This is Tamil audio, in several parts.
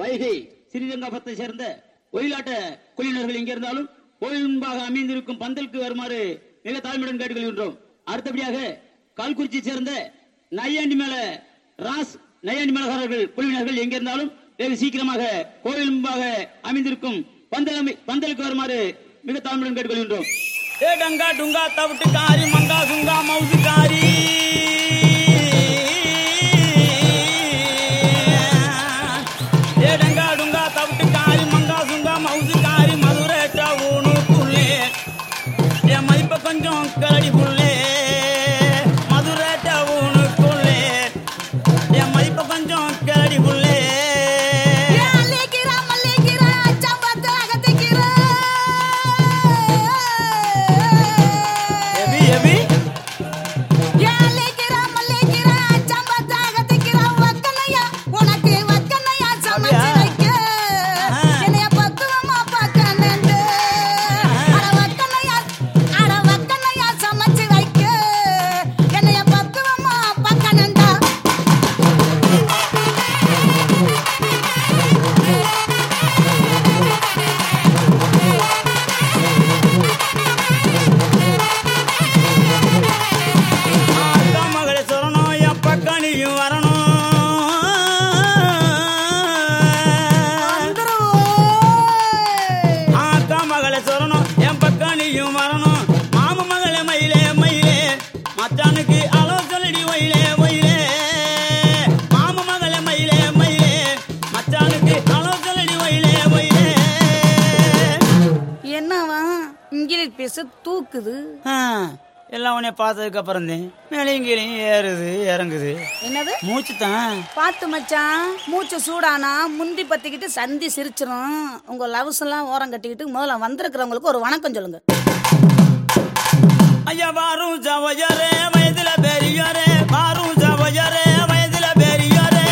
வைகை ஸ்ரீரங்கபத்தை சேர்ந்த ஒயிலாட்ட குழுவினர்கள் எங்கே இருந்தாலும் கோயில் முன்பாக அமைந்திருக்கும் பந்தலுக்கு வருமாறு மிக தாழ்மையுடன் கேட்டுக்கொள்கின்றோம் அடுத்தபடியாக கால்குறிச்சி சேர்ந்த நையாண்டி மேல ராஸ் நையாண்டி மேலகாரர்கள் குழுவினர்கள் எங்கே இருந்தாலும் வெகு சீக்கிரமாக கோயில் முன்பாக அமைந்திருக்கும் பந்தல் அமை- பந்தலுக்கு வருமாறு மிக தாழ்மையுடன் கேட்டுக்கொள்கின்றோம் ஏ டங்கா டுங்கா தவிட்டு காரி மங்கா சுங்கா மவுசு காரி ஏ டங்கா டுங்கா தவிட்டு காரி மங்கா சுங்கா மவுசு காரி மதுரேட்டா ஊனுக்குள்ளே என் மதிப்ப கொஞ்சம் கரடி புள்ளே மதுரேட்டா ஊனுக்குள்ளே என் மதிப்ப கொஞ்சம் கரடி புள்ளே மல்லிக்கிறா மல்லிக்கிறா அச்சம் பார்த்து அகத்திக்கிறா எவி எவி மல்லிக்கிறா மல்லிக்கிறா அச்சம் பார்த்து அகத்திக்கிறா வக்கனையா உனக்கு வக்கனையா சமைச்சு அப்படியா? வைக்க ஆஹா. என்னைய பக்குவமா பார்க்கணுண்டு அட வக்கனையா அட வக்கனையா சமைச்சு வைக்க என்னைய பக்குவமா பார்க்கணுண்டா அக்கா மகளே சொல்லணும் என் பக்கம் நீயும் வரணும் அக்கா மகளே சொல்லணும் என் பக்கம் நீயும் வரணும் மாம மகளே மயிலே மயிலே மச்சானுக்கு அளோ சொல்லடி ஒயிலே ஒயிலே மாம மகளே மயிலே மயிலே மச்சானுக்கு அளோ சொல்லடி ஒயிலே ஒயிலே என்னவா இங்கிலீஷ் பேச தூக்குது ஆ, எல்லாம் உன்னை பார்த்ததுக்கு அப்புறம் தான் மேலையும் கீழையும் ஏறுது இறங்குது என்னது மூச்சு தான் பார்த்து மச்சான் மூச்சு சூடானா முந்தி பத்திக்கிட்டு சந்தி சிரிச்சிரும் உங்க லவ்ஸ் எல்லாம் ஓரம் கட்டிக்கிட்டு முதல்ல வந்திருக்கிறவங்களுக்கு ஒரு வணக்கம் சொல்லுங்க ஐயா வாரும் ஜவஜரே வயதுல பெரியாரே வாரும் ஜவஜரே வயதுல பெரியாரே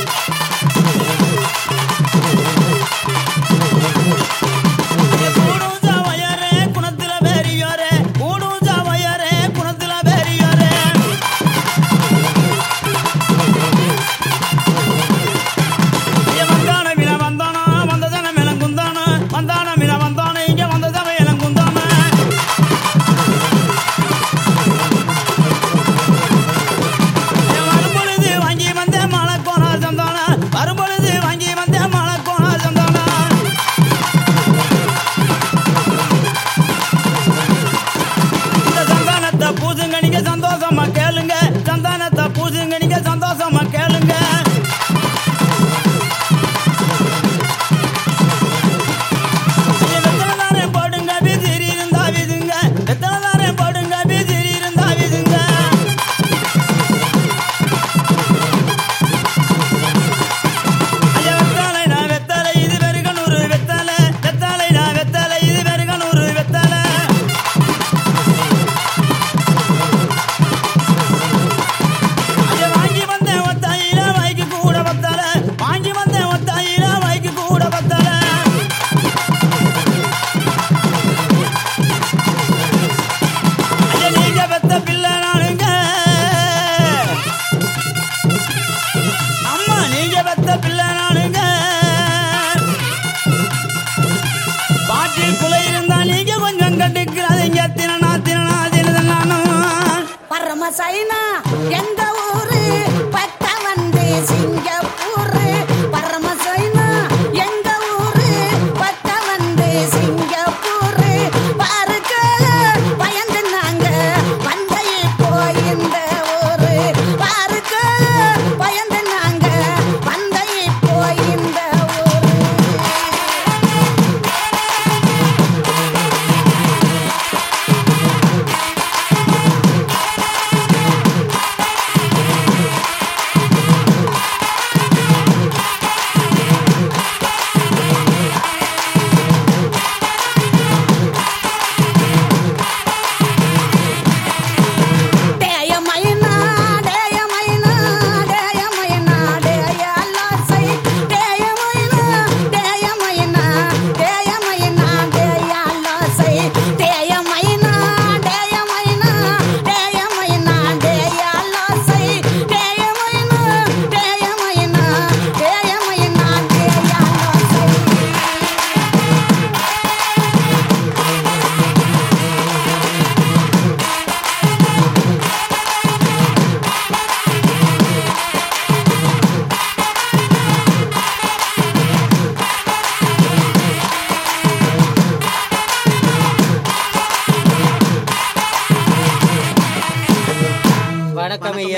ஐயா, கூடும் ஜவஜரே, குணத்துல பெரியாரே கூடும் ஜவஜரே, குணத்துல பெரியாரே ஐயா, வந்தான மின வந்தானா வந்ததன மிளங்குந்தானா வந்தான மின வந்தானே இங்க வந்ததவ இளங்குந்தானா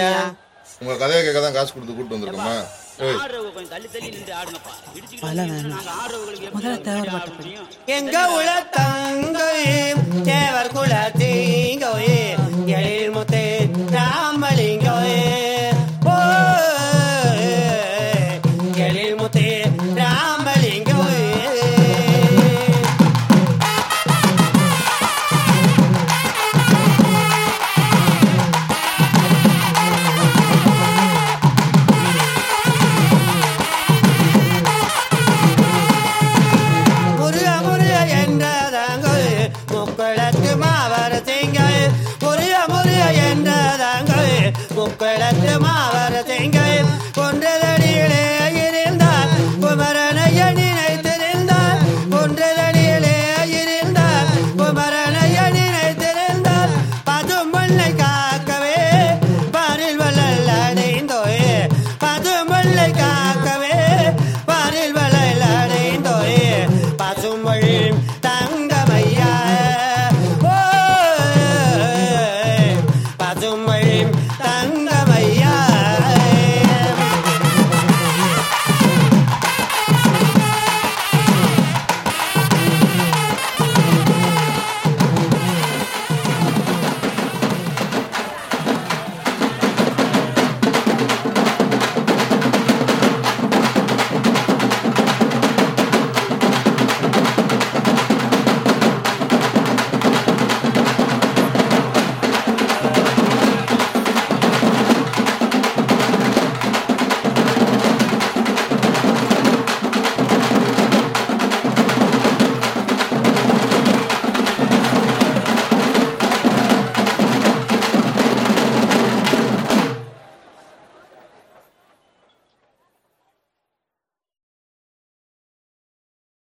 ஐயா உங்க கதையை கேட்க தான் காசு கொடுத்து கூட்டு வந்திருக்கோமா ஏய் ஆடுறவங்க கொஞ்சம் தள்ளி தள்ளி நின்று ஆடுங்கப்பா இடிச்சுக்கிட்டு அதெல்லாம் வந்தீங்கன்னா வேணாம். நாங்க ஆடுறவங்களுக்கு எப்படி முதல்ல தேவர் ஆட பாட்டு முடியும் எங்க உல தங்கை தேவர் குல தீங்கோயே